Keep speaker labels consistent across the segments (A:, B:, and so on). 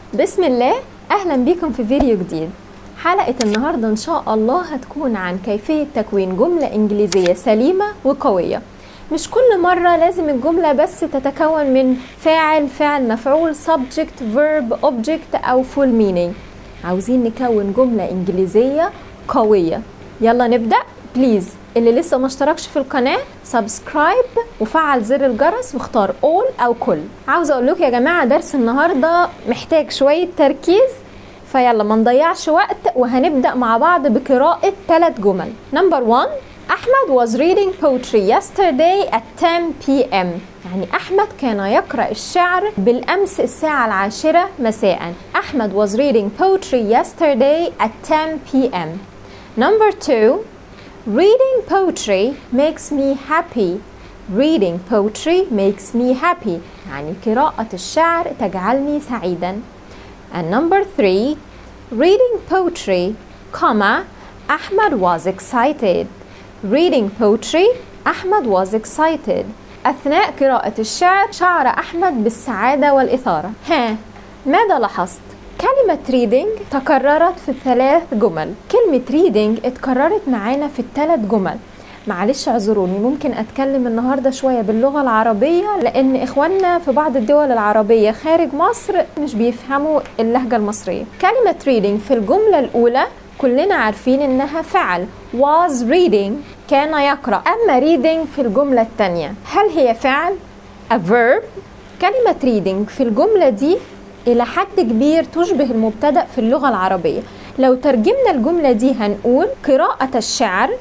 A: بسم الله اهلا بيكم في فيديو جديد حلقة النهاردة ان شاء الله هتكون عن كيفية تكوين جملة انجليزية سليمة وقوية مش كل مرة لازم الجملة بس تتكون من فاعل فعل مفعول subject verb object او full meaning عاوزين نكون جملة انجليزية قوية يلا نبدأ بليز اللي لسه ما اشتركش في القناة سبسكرايب وفعل زر الجرس واختار all او كل عاوزة اقول لكم يا جماعة درس النهاردة محتاج شوية تركيز فيلا ما نضيعش وقت وهنبدأ مع بعض بقراءة ثلاث جمل نمبر 1 أحمد was reading poetry yesterday at 10 p.m. يعني أحمد كان يقرأ الشعر بالأمس الساعة العاشرة مساء أحمد was reading poetry yesterday at 10 p.m. Number 2 Reading poetry makes me happy Reading poetry makes me happy يعني قراءة الشعر تجعلني سعيدا And number three, reading poetry, comma, Ahmad was excited. Reading poetry, Ahmad was excited. أثناء قراءة الشعر شعر أحمد بالسعادة والإثارة. ها ماذا لاحظت؟ كلمة reading تكررت في ثلاث جمل. كلمة reading اتكررت معانا في الثلاث جمل. معلش اعذروني ممكن اتكلم النهارده شويه باللغه العربيه لان اخواننا في بعض الدول العربيه خارج مصر مش بيفهموا اللهجه المصريه كلمه reading في الجمله الاولى كلنا عارفين انها فعل was reading كان يقرا اما reading في الجمله الثانيه هل هي فعل a verb كلمه reading في الجمله دي الى حد كبير تشبه المبتدا في اللغه العربيه لو ترجمنا الجمله دي هنقول قراءه الشعر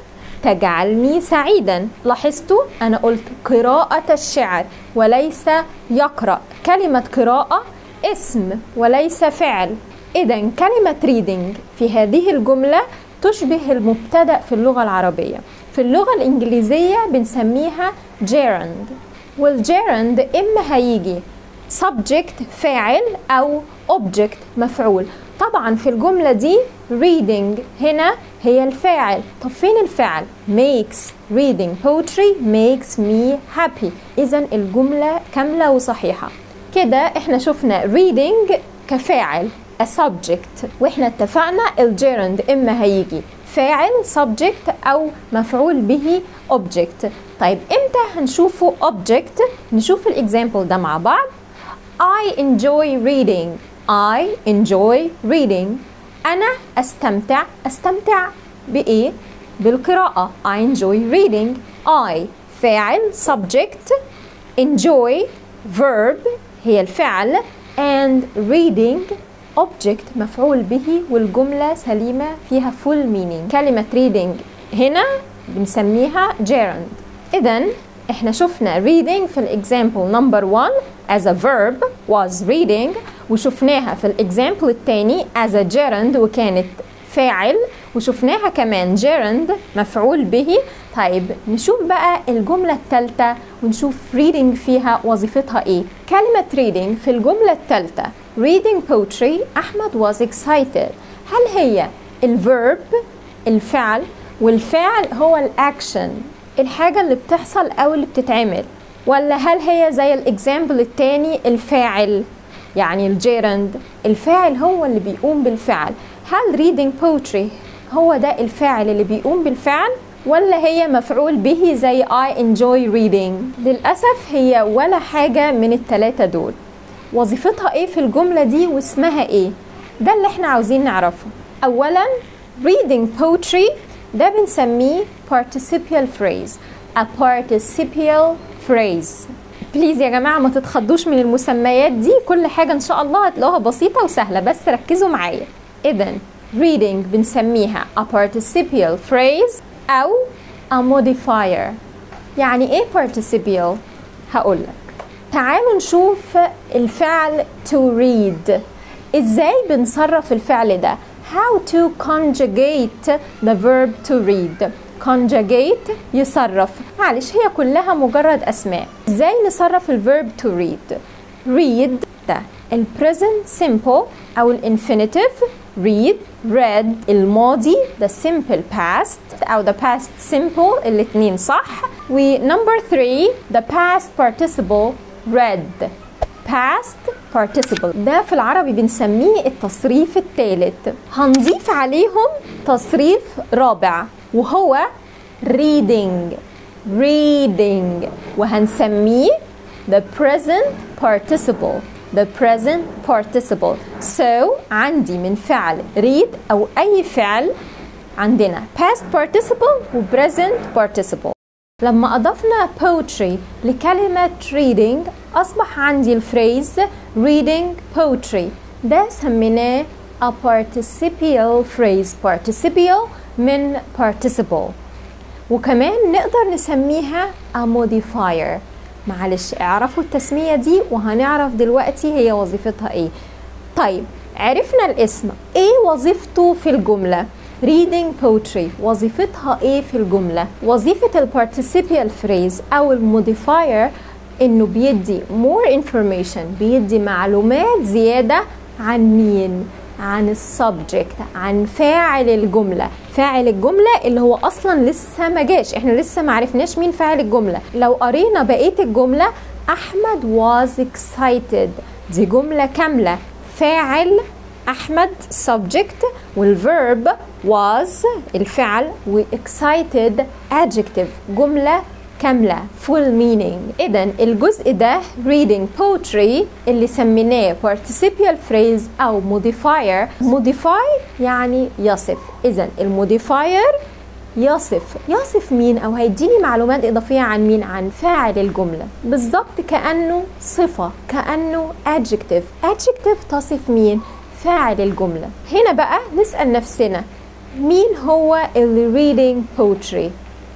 A: تجعلني سعيدا لاحظتوا انا قلت قراءة الشعر وليس يقرأ كلمة قراءة اسم وليس فعل اذا كلمة reading في هذه الجملة تشبه المبتدأ في اللغة العربية في اللغة الإنجليزية بنسميها gerund والgerund إما هيجي subject فاعل أو object مفعول طبعا في الجملة دي reading هنا هي الفاعل طب فين الفعل makes reading poetry makes me happy إذا الجملة كاملة وصحيحة كده احنا شفنا reading كفاعل a subject واحنا اتفقنا الجيرند اما هيجي فاعل subject او مفعول به object طيب امتى هنشوفه object نشوف الاكزامبل ده مع بعض I enjoy reading I enjoy reading أنا أستمتع أستمتع بإيه؟ بالقراءة I enjoy reading I فاعل subject enjoy verb هي الفعل and reading object مفعول به والجملة سليمة فيها full meaning كلمة reading هنا بنسميها gerund إذا احنا شفنا reading في الاكزامبل نمبر 1 as a verb was reading وشفناها في الاكزامبل الثاني as a gerund وكانت فاعل وشفناها كمان gerund مفعول به طيب نشوف بقى الجملة الثالثة ونشوف reading فيها وظيفتها ايه كلمة reading في الجملة الثالثة reading poetry أحمد was excited هل هي الفيرب الفعل والفعل هو الاكشن الحاجة اللي بتحصل أو اللي بتتعمل ولا هل هي زي الاكزامبل التاني الفاعل يعني الجيرند الفاعل هو اللي بيقوم بالفعل هل reading poetry هو ده الفاعل اللي بيقوم بالفعل ولا هي مفعول به زي I enjoy reading للأسف هي ولا حاجة من التلاتة دول وظيفتها ايه في الجملة دي واسمها ايه ده اللي احنا عاوزين نعرفه أولا reading poetry ده بنسميه participial phrase a participial phrase بليز يا جماعة ما تتخضوش من المسميات دي كل حاجة إن شاء الله هتلاقوها بسيطة وسهلة بس ركزوا معايا إذا reading بنسميها a participial phrase أو a modifier يعني إيه participial؟ هقولك تعالوا نشوف الفعل to read إزاي بنصرف الفعل ده how to conjugate the verb to read conjugate يصرف معلش هي كلها مجرد اسماء ازاي نصرف الفيرب to read read ده ال present simple او الانفينيتيف read read الماضي the simple past او the past simple الاتنين صح و number three the past participle read past participle ده في العربي بنسميه التصريف الثالث هنضيف عليهم تصريف رابع وهو reading reading وهنسميه the present participle the present participle so عندي من فعل read أو أي فعل عندنا past participle و present participle لما أضفنا poetry لكلمة reading أصبح عندي الفريز reading poetry ده سميناه a participial phrase participial من participle وكمان نقدر نسميها a modifier معلش اعرفوا التسمية دي وهنعرف دلوقتي هي وظيفتها ايه طيب عرفنا الاسم ايه وظيفته في الجملة reading poetry وظيفتها ايه في الجملة وظيفة ال participial phrase او الموديفاير انه بيدي more information بيدي معلومات زيادة عن مين عن السبجكت عن فاعل الجمله فاعل الجمله اللي هو اصلا لسه ما جاش احنا لسه ما عرفناش مين فاعل الجمله لو قرينا بقيه الجمله احمد was excited دي جمله كامله فاعل احمد subject والverb was الفعل و excited adjective جمله كاملة full meaning إذا الجزء ده reading poetry اللي سميناه participial phrase أو modifier modify يعني يصف إذا الموديفاير يصف يصف مين أو هيديني معلومات إضافية عن مين عن فاعل الجملة بالظبط كأنه صفة كأنه adjective adjective تصف مين فاعل الجملة هنا بقى نسأل نفسنا مين هو اللي reading poetry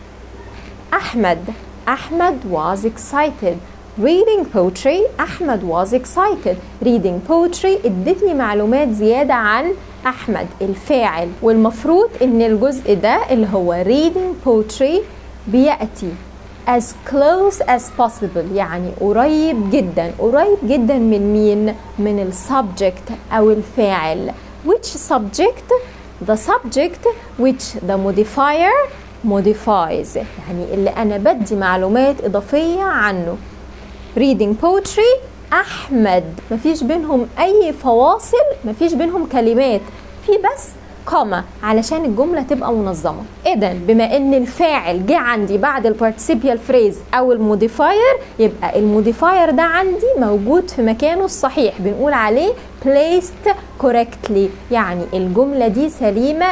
A: أحمد أحمد was excited reading poetry أحمد was excited reading poetry ادتني معلومات زيادة عن أحمد الفاعل والمفروض إن الجزء ده اللي هو reading poetry بيأتي as close as possible يعني قريب جدا قريب جدا من مين من السبجكت أو الفاعل which subject the subject which the modifier modifies يعني اللي أنا بدي معلومات إضافية عنه reading poetry أحمد مفيش بينهم أي فواصل مفيش بينهم كلمات في بس كوما علشان الجملة تبقى منظمة إذا بما إن الفاعل جه عندي بعد البارتيسيبيال فريز أو الموديفاير يبقى الموديفاير ده عندي موجود في مكانه الصحيح بنقول عليه placed correctly يعني الجملة دي سليمة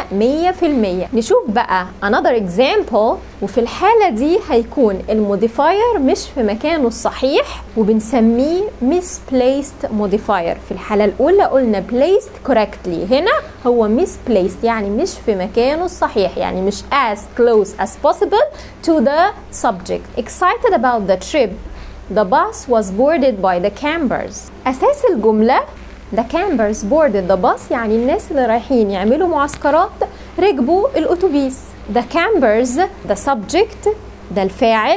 A: 100% نشوف بقى another example وفي الحالة دي هيكون الموديفاير مش في مكانه الصحيح وبنسميه misplaced modifier في الحالة الأولى قلنا placed correctly هنا هو misplaced يعني مش في مكانه الصحيح يعني مش as close as possible to the subject excited about the trip The bus was boarded by the campers. أساس الجملة The campers boarded the bus يعني الناس اللي رايحين يعملوا معسكرات ركبوا الأتوبيس The campers the subject ده الفاعل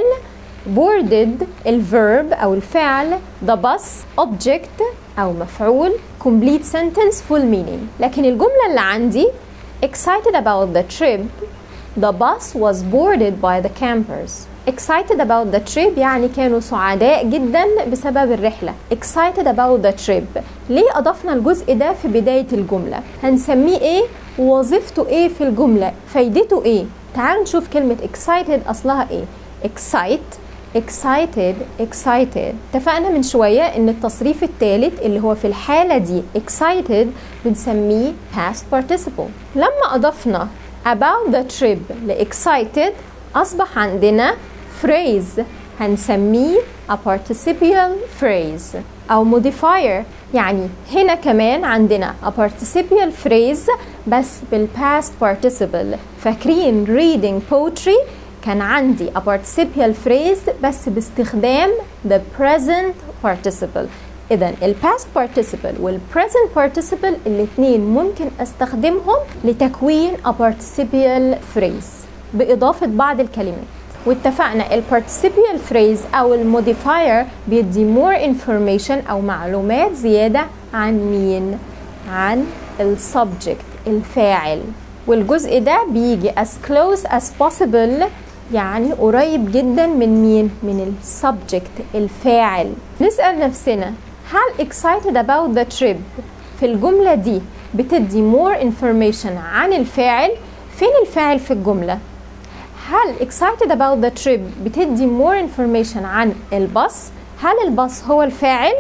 A: boarded الverb أو الفعل the bus object أو مفعول complete sentence full meaning لكن الجملة اللي عندي excited about the trip the bus was boarded by the campers excited about the trip يعني كانوا سعداء جدا بسبب الرحلة excited about the trip ليه أضفنا الجزء ده في بداية الجملة هنسميه إيه ووظيفته إيه في الجملة فايدته إيه تعالوا نشوف كلمة excited أصلها إيه excite excited excited اتفقنا من شوية ان التصريف الثالث اللي هو في الحالة دي excited بنسميه past participle لما اضفنا about the trip ل excited اصبح عندنا phrase هنسميه a participial phrase او modifier يعني هنا كمان عندنا a participial phrase بس بالpast participle فاكرين reading poetry كان عندي a participial phrase بس باستخدام the present participle إذا ال past participle وال present participle الاتنين ممكن أستخدمهم لتكوين a participial phrase بإضافة بعض الكلمات واتفقنا ال participial phrase أو الموديفاير بيدي more information أو معلومات زيادة عن مين؟ عن ال subject الفاعل والجزء ده بيجي as close as possible يعني قريب جدا من مين؟ من السبجكت الفاعل نسأل نفسنا هل excited about the trip في الجملة دي بتدي more information عن الفاعل فين الفاعل في الجملة هل excited about the trip بتدي more information عن الباص هل الباص هو الفاعل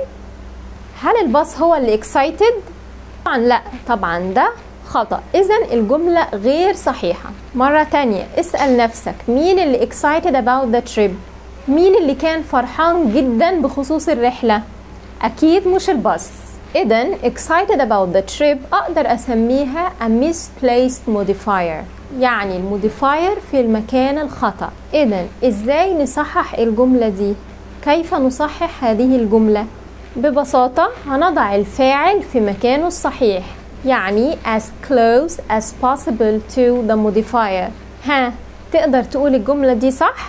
A: هل الباص هو اللي excited طبعا لا طبعا ده خطأ إذا الجملة غير صحيحة مرة تانية اسأل نفسك مين اللي excited about the trip مين اللي كان فرحان جدا بخصوص الرحلة أكيد مش الباص إذا excited about the trip أقدر أسميها a misplaced modifier يعني الموديفاير في المكان الخطأ إذا إزاي نصحح الجملة دي كيف نصحح هذه الجملة ببساطة هنضع الفاعل في مكانه الصحيح يعني as close as possible to the modifier ها تقدر تقول الجملة دي صح؟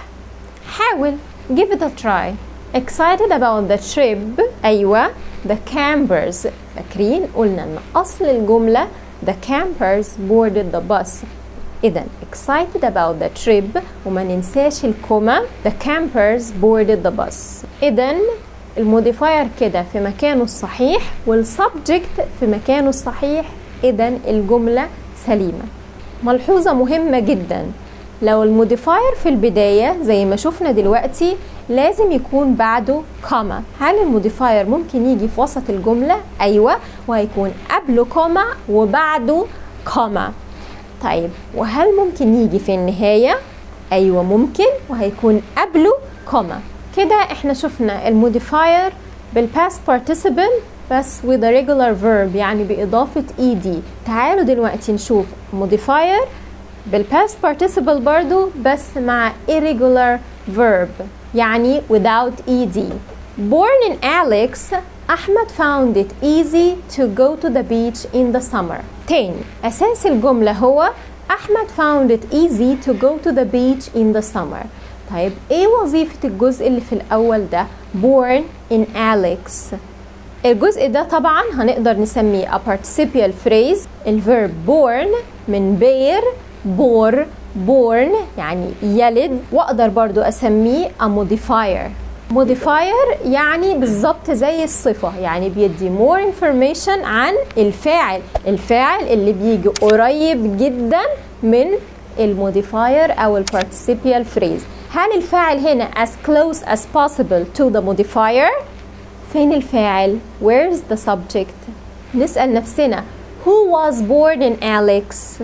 A: حاول give it a try excited about the trip أيوة the campers فاكرين قلنا ان اصل الجملة the campers boarded the bus إذا excited about the trip وما ننساش الكوما the campers boarded the bus إذا الموديفاير كده في مكانه الصحيح والسبجكت في مكانه الصحيح إذا الجملة سليمة ملحوظة مهمة جدا لو الموديفاير في البداية زي ما شفنا دلوقتي لازم يكون بعده كوما هل الموديفاير ممكن يجي في وسط الجملة؟ أيوة وهيكون قبله كوما وبعده كوما طيب وهل ممكن يجي في النهاية؟ أيوة ممكن وهيكون قبله كوما كده احنا شفنا الموديفاير بالباست participle بس with a regular verb يعني بإضافة ed تعالوا دلوقتي نشوف modifier بالباست participle برضو بس مع irregular verb يعني without ed born in Alex أحمد found it easy to go to the beach in the summer تاني أساس الجملة هو أحمد found it easy to go to the beach in the summer طيب ايه وظيفة الجزء اللي في الأول ده born in Alex الجزء ده طبعا هنقدر نسميه a participial phrase الverb born من bear bore born يعني يلد واقدر برضو اسميه a modifier modifier يعني بالظبط زي الصفة يعني بيدي more information عن الفاعل الفاعل اللي بيجي قريب جدا من الموديفاير او البارتيسيبيال phrase هل الفاعل هنا as close as possible to the modifier فين الفاعل where's the subject نسأل نفسنا who was born in Alex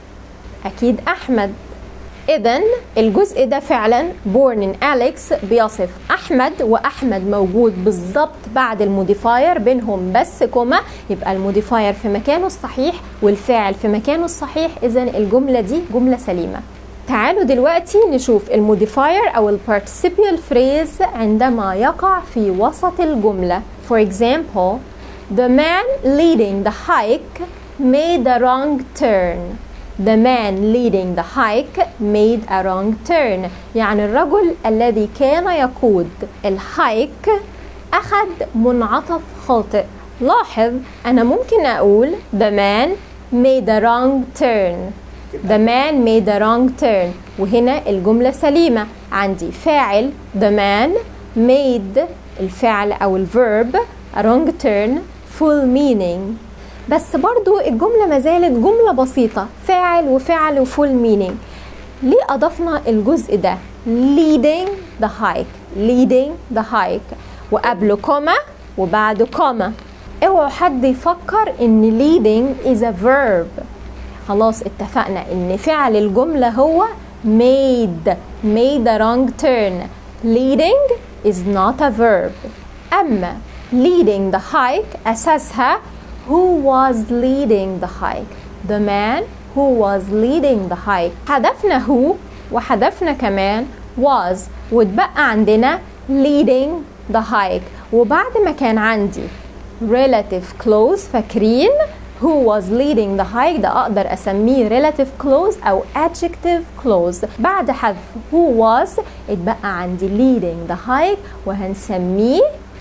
A: أكيد أحمد إذا الجزء ده فعلا born in Alex بيصف أحمد وأحمد موجود بالظبط بعد الموديفاير بينهم بس كوما يبقى الموديفاير في مكانه الصحيح والفاعل في مكانه الصحيح إذا الجملة دي جملة سليمة تعالوا دلوقتي نشوف الموديفاير أو البارتيسيبيال phrase عندما يقع في وسط الجملة For example The man leading the hike made a wrong turn The man leading the hike made a wrong turn يعني الرجل الذي كان يقود الهايك أخذ منعطف خاطئ لاحظ أنا ممكن أقول The man made a wrong turn The man made a wrong turn وهنا الجملة سليمة عندي فاعل the man made الفعل أو الverb a wrong turn full meaning بس برضو الجملة ما زالت جملة بسيطة فاعل وفعل وفول meaning ليه أضفنا الجزء ده leading the hike leading the hike وقبله كوما وبعده كوما اوعوا حد يفكر ان leading is a verb خلاص اتفقنا ان فعل الجملة هو made made a wrong turn leading is not a verb أما leading the hike أساسها who was leading the hike the man who was leading the hike حذفنا who وحذفنا كمان was واتبقى عندنا leading the hike وبعد ما كان عندي relative clause فاكرين who was leading the hike ده أقدر أسميه relative clause أو adjective clause بعد حذف who was اتبقى عندي leading the hike وهنسميه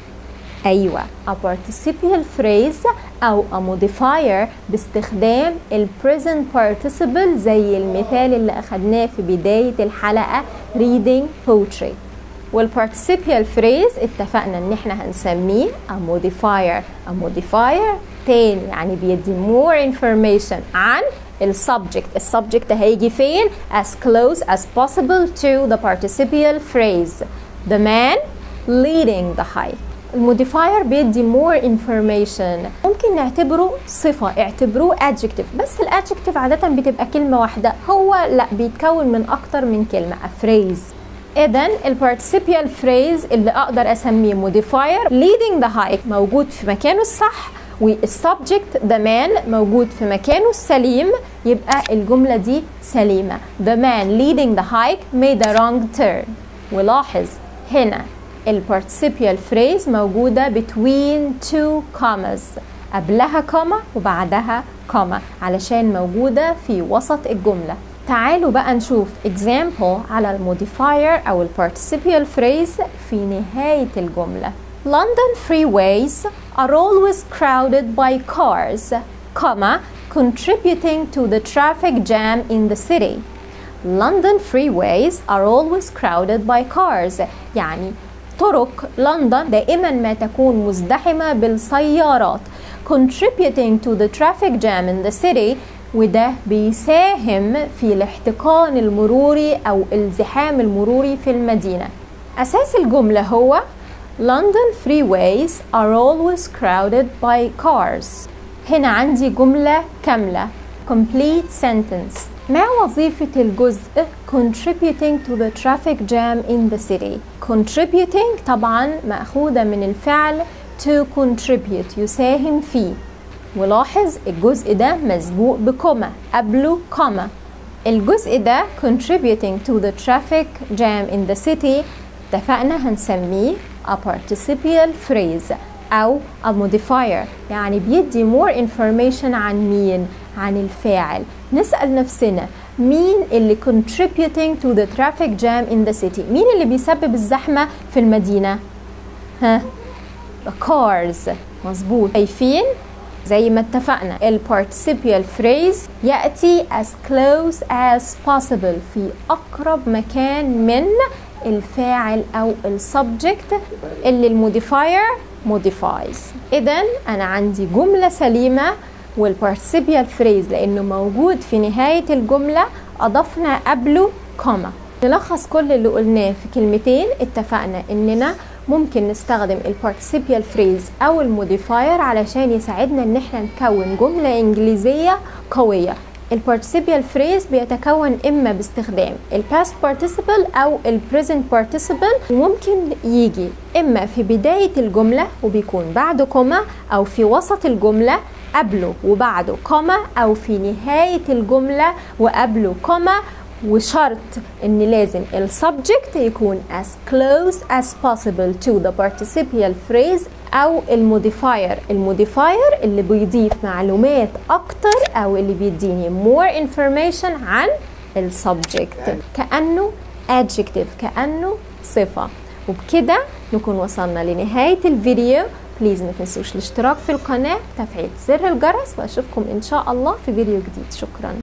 A: أيوة a participial phrase أو a modifier باستخدام ال present participle زي المثال اللي أخدناه في بداية الحلقة reading poetry والparticipial phrase اتفقنا ان احنا هنسميه a modifier a modifier تاني يعني بيدي more information عن السبجكت السبجكت هيجي فين as close as possible to the participial phrase the man leading the hike الموديفاير بيدي more information ممكن نعتبره صفة اعتبروه adjective بس الادجكتيف عادة بتبقى كلمة واحدة هو لا بيتكون من أكتر من كلمة a phrase إذا البارتيسيبيال phrase اللي أقدر أسميه modifier leading the hike موجود في مكانه الصح والسبجكت the man موجود في مكانه السليم يبقى الجملة دي سليمة the man leading the hike made a wrong turn ولاحظ هنا البارتيسيبيال phrase موجودة between two commas قبلها كوما وبعدها كوما علشان موجودة في وسط الجملة تعالوا بقى نشوف example على الموديفاير أو البارتيسيبيال phrase في نهاية الجملة London freeways are always crowded by cars, comma, contributing to the traffic jam in the city. London freeways are always crowded by cars يعني طرق لندن دائما ما تكون مزدحمة بالسيارات contributing to the traffic jam in the city وده بيساهم في الاحتقان المروري أو الزحام المروري في المدينة أساس الجملة هو London freeways are always crowded by cars هنا عندي جملة كاملة complete sentence ما وظيفة الجزء contributing to the traffic jam in the city contributing طبعا مأخوذة من الفعل to contribute يساهم فيه ولاحظ الجزء ده مسبوق بكوما قبله كوما الجزء ده contributing to the traffic jam in the city اتفقنا هنسميه a participial phrase أو a modifier يعني بيدي more information عن مين عن الفاعل نسأل نفسنا مين اللي contributing to the traffic jam in the city مين اللي بيسبب الزحمة في المدينة ها the cars مظبوط شايفين زي ما اتفقنا ال participial phrase يأتي as close as possible في أقرب مكان من الفاعل أو السبجكت اللي الموديفاير modifies إذا أنا عندي جملة سليمة والبارتيسيبيال فريز لأنه موجود في نهاية الجملة أضفنا قبله كوما نلخص كل اللي قلناه في كلمتين اتفقنا إننا ممكن نستخدم البارتيسيبيال فريز أو الموديفاير علشان يساعدنا إن احنا نكون جملة إنجليزية قوية البارتيسيبيال فريز بيتكون اما باستخدام الباست participle او البريزنت participle وممكن يجي اما في بدايه الجمله وبيكون بعده كوما او في وسط الجمله قبله وبعده كوما او في نهايه الجمله وقبله كوما وشرط ان لازم السبجكت يكون as close as possible to the participial phrase او الموديفاير الموديفاير اللي بيضيف معلومات اكتر او اللي بيديني more information عن السبجكت كانه adjective كانه صفه وبكده نكون وصلنا لنهايه الفيديو بليز ما تنسوش الاشتراك في القناه تفعيل زر الجرس واشوفكم ان شاء الله في فيديو جديد شكرا